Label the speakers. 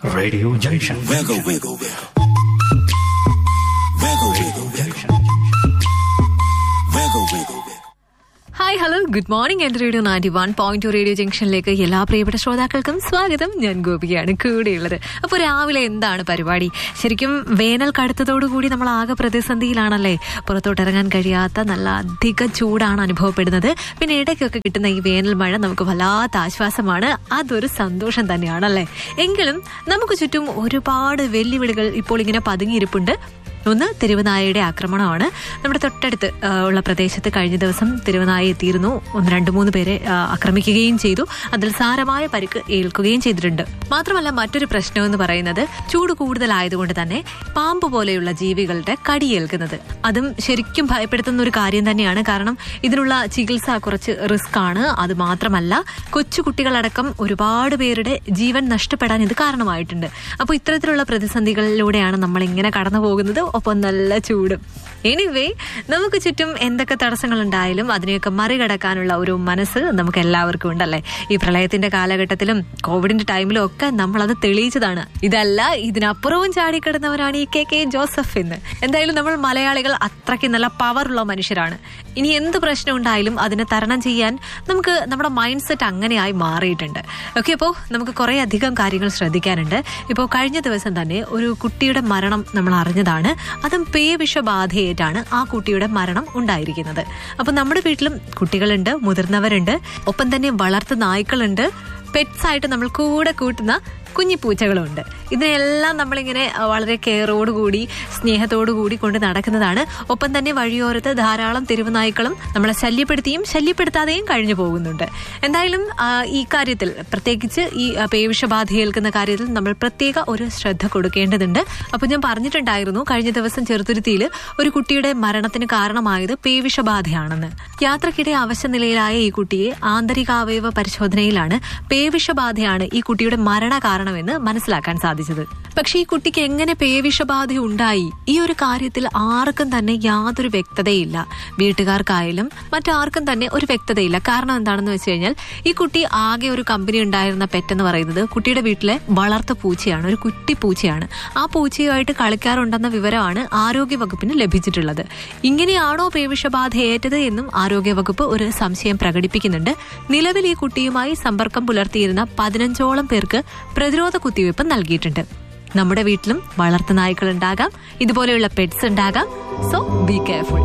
Speaker 1: Radio Junction.
Speaker 2: Wiggle, wiggle, wiggle. Wiggle, wiggle, wiggle. Wiggle, wiggle, wiggle.
Speaker 3: Hi hello good morning എന്റെ radio ninety one point two radio ജംഗ്ഷനിലേക്ക് എല്ലാ പ്രിയപ്പെട്ട ശ്രോതാക്കൾക്കും സ്വാഗതം ഞാൻ ഗോപികയാണ് കൂടെയുള്ളത് അപ്പോൾ രാവിലെ എന്താണ് പരിപാടി ശരിക്കും വേനൽ കടുത്തതോടുകൂടി നമ്മൾ ആകെ പ്രതിസന്ധിയിലാണല്ലേ പുറത്തോട്ടിറങ്ങാൻ കഴിയാത്ത നല്ല അധിക ചൂടാണ് അനുഭവപ്പെടുന്നത് പിന്നെ ഇടയ്ക്കൊക്കെ കിട്ടുന്ന ഈ വേനൽ മഴ നമുക്ക് വല്ലാത്ത ആശ്വാസമാണ് അതൊരു സന്തോഷം തന്നെയാണല്ലേ എങ്കിലും നമുക്ക് ചുറ്റും ഒരുപാട് വെല്ലുവിളികൾ ഇപ്പോൾ ഇങ്ങനെ പതുങ്ങിയിരിപ്പുണ്ട് ഒന്ന് തിരുവനായയുടെ ആക്രമണമാണ് നമ്മുടെ തൊട്ടടുത്ത് ആ, ഉള്ള പ്രദേശത്ത് കഴിഞ്ഞ ദിവസം തിരുവനായ എത്തിയിരുന്നു ഒന്ന് രണ്ട് മൂന്ന് പേരെ ആ, ആക്രമിക്കുകയും ചെയ്തു അതിൽ സാരമായ പരിക്ക് ഏൽക്കുകയും ചെയ്തിട്ടുണ്ട് മാത്രമല്ല മറ്റൊരു പ്രശ്നം എന്ന് പറയുന്നത് ചൂട് കൂടുതലായതുകൊണ്ട് തന്നെ പാമ്പ് പോലെയുള്ള ജീവികളുടെ കടിയേൽക്കുന്നത് അതും ശരിക്കും ഭയപ്പെടുത്തുന്ന ഒരു കാര്യം തന്നെയാണ് കാരണം ഇതിനുള്ള ചികിത്സ കുറച്ച് റിസ്ക് ആണ് അത് മാത്രമല്ല കൊച്ചു കുട്ടികളടക്കം ഒരുപാട് പേരുടെ ജീവൻ നഷ്ടപ്പെടാൻ ഇത് കാരണമായിട്ടുണ്ട് അപ്പോൾ ഇത്തരത്തിലുള്ള പ്രതിസന്ധികളിലൂടെയാണ് നമ്മൾ ഇങ്ങനെ കടന്നു പോകുന്നത് ഒപ്പം നല്ല ചൂടും എനിവേ നമുക്ക് ചുറ്റും എന്തൊക്കെ തടസ്സങ്ങൾ ഉണ്ടായാലും അതിനെയൊക്കെ മറികടക്കാനുള്ള ഒരു മനസ്സ് നമുക്ക് എല്ലാവർക്കും ഉണ്ടല്ലേ ഈ പ്രളയത്തിന്റെ കാലഘട്ടത്തിലും കോവിഡിന്റെ ടൈമിലും ഒക്കെ നമ്മൾ അത് തെളിയിച്ചതാണ് ഇതല്ല ഇതിനപ്പുറവും ചാടിക്കിടന്നവരാണ് ഈ കെ കെ ജോസഫ് എന്ന് എന്തായാലും നമ്മൾ മലയാളികൾ അത്രയ്ക്ക് നല്ല പവറുള്ള മനുഷ്യരാണ് ഇനി എന്ത് പ്രശ്നം ഉണ്ടായാലും അതിനെ തരണം ചെയ്യാൻ നമുക്ക് നമ്മുടെ മൈൻഡ് സെറ്റ് അങ്ങനെയായി മാറിയിട്ടുണ്ട് ഓക്കെ അപ്പോൾ നമുക്ക് കുറെ അധികം കാര്യങ്ങൾ ശ്രദ്ധിക്കാനുണ്ട് ഇപ്പോൾ കഴിഞ്ഞ ദിവസം തന്നെ ഒരു കുട്ടിയുടെ മരണം നമ്മൾ അറിഞ്ഞതാണ് അതും പേവിഷബാധയായിട്ടാണ് ആ കുട്ടിയുടെ മരണം ഉണ്ടായിരിക്കുന്നത് അപ്പൊ നമ്മുടെ വീട്ടിലും കുട്ടികളുണ്ട് മുതിർന്നവരുണ്ട് ഒപ്പം തന്നെ വളർത്തു നായ്ക്കളുണ്ട് പെറ്റ്സ് ആയിട്ട് നമ്മൾ കൂടെ കൂട്ടുന്ന കുഞ്ഞി പൂച്ചകളുണ്ട് ഇതിനെല്ലാം നമ്മളിങ്ങനെ അഹ്, വളരെ കെയറോടുകൂടി സ്നേഹത്തോടുകൂടി കൊണ്ട് നടക്കുന്നതാണ് ഒപ്പം തന്നെ വഴിയോരത്ത് ധാരാളം തെരുവുനായ്ക്കളും നമ്മളെ ശല്യപ്പെടുത്തിയും ശല്യപ്പെടുത്താതെയും കഴിഞ്ഞു പോകുന്നുണ്ട് എന്തായാലും ആ, ഈ കാര്യത്തിൽ പ്രത്യേകിച്ച് ഈ ആ, പേവിഷബാധ ഏൽക്കുന്ന കാര്യത്തിൽ നമ്മൾ പ്രത്യേക ഒരു ശ്രദ്ധ കൊടുക്കേണ്ടതുണ്ട് അപ്പൊ ഞാൻ പറഞ്ഞിട്ടുണ്ടായിരുന്നു കഴിഞ്ഞ ദിവസം ചെറുതുരുത്തിയിൽ ഒരു കുട്ടിയുടെ മരണത്തിന് കാരണമായത് പേവിഷബാധയാണെന്ന് യാത്രക്കിടെ അവശനിലയിലായ ഈ കുട്ടിയെ ആന്തരികാവയവ പരിശോധനയിലാണ് പേവിഷബാധയാണ് ഈ കുട്ടിയുടെ മരണ കാരണമെന്ന് മനസ്സിലാക്കാൻ സാധിച്ചത് പക്ഷേ ഈ കുട്ടിക്ക് എങ്ങനെ പേവിഷബാധ ഉണ്ടായി ഈ ഒരു കാര്യത്തിൽ ആർക്കും തന്നെ യാതൊരു വ്യക്തതയില്ല വീട്ടുകാർക്കായാലും മറ്റാർക്കും തന്നെ ഒരു വ്യക്തതയില്ല കാരണം എന്താണെന്ന് വെച്ച് കഴിഞ്ഞാൽ ഈ കുട്ടി ആകെ ഒരു കമ്പനി ഉണ്ടായിരുന്ന പെറ്റെന്ന് പറയുന്നത് കുട്ടിയുടെ വീട്ടിലെ വളർത്ത പൂച്ചയാണ് ഒരു കുട്ടി പൂച്ചയാണ് ആ പൂച്ചയുമായിട്ട് കളിക്കാറുണ്ടെന്ന വിവരമാണ് ആരോഗ്യവകുപ്പിന് ലഭിച്ചിട്ടുള്ളത് ഇങ്ങനെയാണോ പേവിഷബാധ ഏറ്റത് എന്നും ആരോഗ്യവകുപ്പ് ഒരു സംശയം പ്രകടിപ്പിക്കുന്നുണ്ട് നിലവിൽ ഈ കുട്ടിയുമായി സമ്പർക്കം പുലർത്തിയിരുന്ന പതിനഞ്ചോളം പേർക്ക് പ്രതിരോധ കുത്തിവയ്പ് നൽകിയിട്ടുണ്ട് നമ്മുടെ വീട്ടിലും വളർത്തു നായ്ക്കൾ ഉണ്ടാകാം ഇതുപോലെയുള്ള പെറ്റ്സ് ഉണ്ടാകാം സോ ബി കെയർഫുൾ